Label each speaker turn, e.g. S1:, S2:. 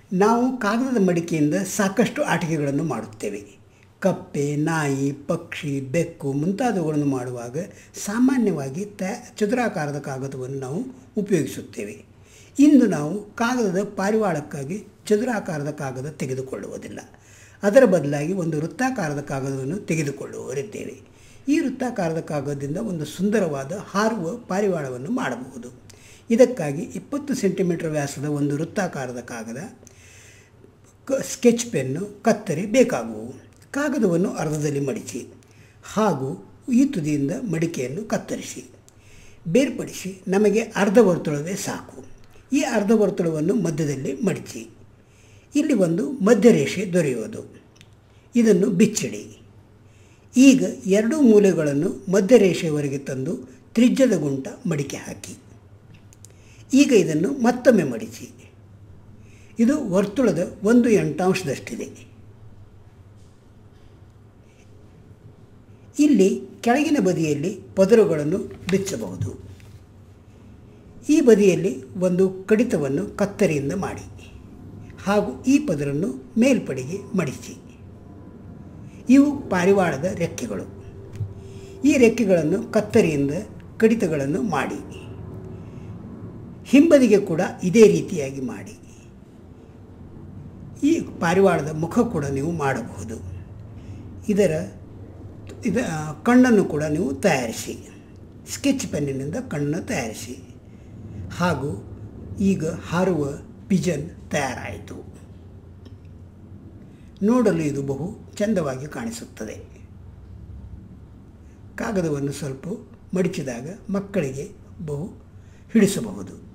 S1: ನಾವು ಕಾಗದದ ಮಡಿಕೆಯಿಂದ ಸಾಕಷ್ಟು ಆಟಿಕೆಗಳನ್ನು ಮಾಡುತ್ತೇವೆ ಕಪ್ಪೆ ನಾಯಿ ಪಕ್ಷಿ ಬೆಕ್ಕು ಮುಂತಾದವುಗಳನ್ನು ಮಾಡುವಾಗ ಸಾಮಾನ್ಯವಾಗಿ ತ ಚದುರಾಕಾರದ ಕಾಗದವನ್ನು ನಾವು ಉಪಯೋಗಿಸುತ್ತೇವೆ ಇಂದು ನಾವು ಕಾಗದದ ಪಾರಿವಾಳಕ್ಕಾಗಿ ಚದುರಾಕಾರದ ಕಾಗದ ತೆಗೆದುಕೊಳ್ಳುವುದಿಲ್ಲ ಅದರ ಬದಲಾಗಿ ಒಂದು ವೃತ್ತಾಕಾರದ ಕಾಗದವನ್ನು ತೆಗೆದುಕೊಳ್ಳುವವರಿದ್ದೇವೆ ಈ ವೃತ್ತಾಕಾರದ ಕಾಗದದಿಂದ ಒಂದು ಸುಂದರವಾದ ಹಾರುವ ಪಾರಿವಾಳವನ್ನು ಮಾಡಬಹುದು ಇದಕ್ಕಾಗಿ ಇಪ್ಪತ್ತು ಸೆಂಟಿಮೀಟರ್ ವ್ಯಾಸದ ಒಂದು ವೃತ್ತಾಕಾರದ ಕಾಗದ ಕ ಸ್ಕೆಚ್ ಪೆನ್ನು ಕತ್ತರಿ ಬೇಕಾಗುವು ಕಾಗದವನ್ನು ಅರ್ಧದಲ್ಲಿ ಮಡಿಚಿ ಹಾಗೂ ಈ ತುದಿಯಿಂದ ಮಡಿಕೆಯನ್ನು ಕತ್ತರಿಸಿ ಬೇರ್ಪಡಿಸಿ ನಮಗೆ ಅರ್ಧ ವರ್ತುಳವೇ ಸಾಕು ಈ ಅರ್ಧ ವರ್ತುಳವನ್ನು ಮಧ್ಯದಲ್ಲಿ ಮಡಿಚಿ ಇಲ್ಲಿ ಒಂದು ಮಧ್ಯರೇಷೆ ದೊರೆಯುವುದು ಇದನ್ನು ಬಿಚ್ಚಿಡಿ ಈಗ ಎರಡೂ ಮೂಲೆಗಳನ್ನು ಮಧ್ಯರೇಷೆಯವರೆಗೆ ತಂದು ತ್ರಿಜ್ಯದ ಗುಂಟ ಮಡಿಕೆ ಹಾಕಿ ಈಗ ಇದನ್ನು ಮತ್ತೊಮ್ಮೆ ಮಡಿಚಿ ಇದು ವರ್ತುಳದ ಒಂದು ಎಂಟಾಂಶದಷ್ಟಿದೆ ಇಲ್ಲಿ ಕೆಳಗಿನ ಬದಿಯಲ್ಲಿ ಪದರುಗಳನ್ನು ಬಿಚ್ಚಬಹುದು ಈ ಬದಿಯಲ್ಲಿ ಒಂದು ಕಡಿತವನ್ನು ಕತ್ತರಿಯಿಂದ ಮಾಡಿ ಹಾಗೂ ಈ ಪದರನ್ನು ಮೇಲ್ಪಡೆಗೆ ಮಡಿಸಿ ಇವು ಪಾರಿವಾಳದ ರೆಕ್ಕೆಗಳು ಈ ರೆಕ್ಕೆಗಳನ್ನು ಕತ್ತರಿಯಿಂದ ಕಡಿತಗಳನ್ನು ಮಾಡಿ ಹಿಂಬದಿಗೆ ಕೂಡ ಇದೇ ರೀತಿಯಾಗಿ ಮಾಡಿ ಈ ಪಾರಿವಾಳದ ಮುಖ ಕೂಡ ನೀವು ಮಾಡಬಹುದು ಇದರ ಇದ ಕಣ್ಣನ್ನು ಕೂಡ ನೀವು ತಯಾರಿಸಿ ಸ್ಕೆಚ್ ಪೆನ್ನಿನಿಂದ ಕಣ್ಣನ್ನು ತಯಾರಿಸಿ ಹಾಗೂ ಈಗ ಹಾರುವ ಪಿಜನ್ ತಯಾರಾಯಿತು ನೋಡಲು ಇದು ಬಹು ಚಂದವಾಗಿ ಕಾಣಿಸುತ್ತದೆ ಕಾಗದವನ್ನು ಸ್ವಲ್ಪ ಮಡಿಚಿದಾಗ ಮಕ್ಕಳಿಗೆ ಬಹು ಹಿಡಿಸಬಹುದು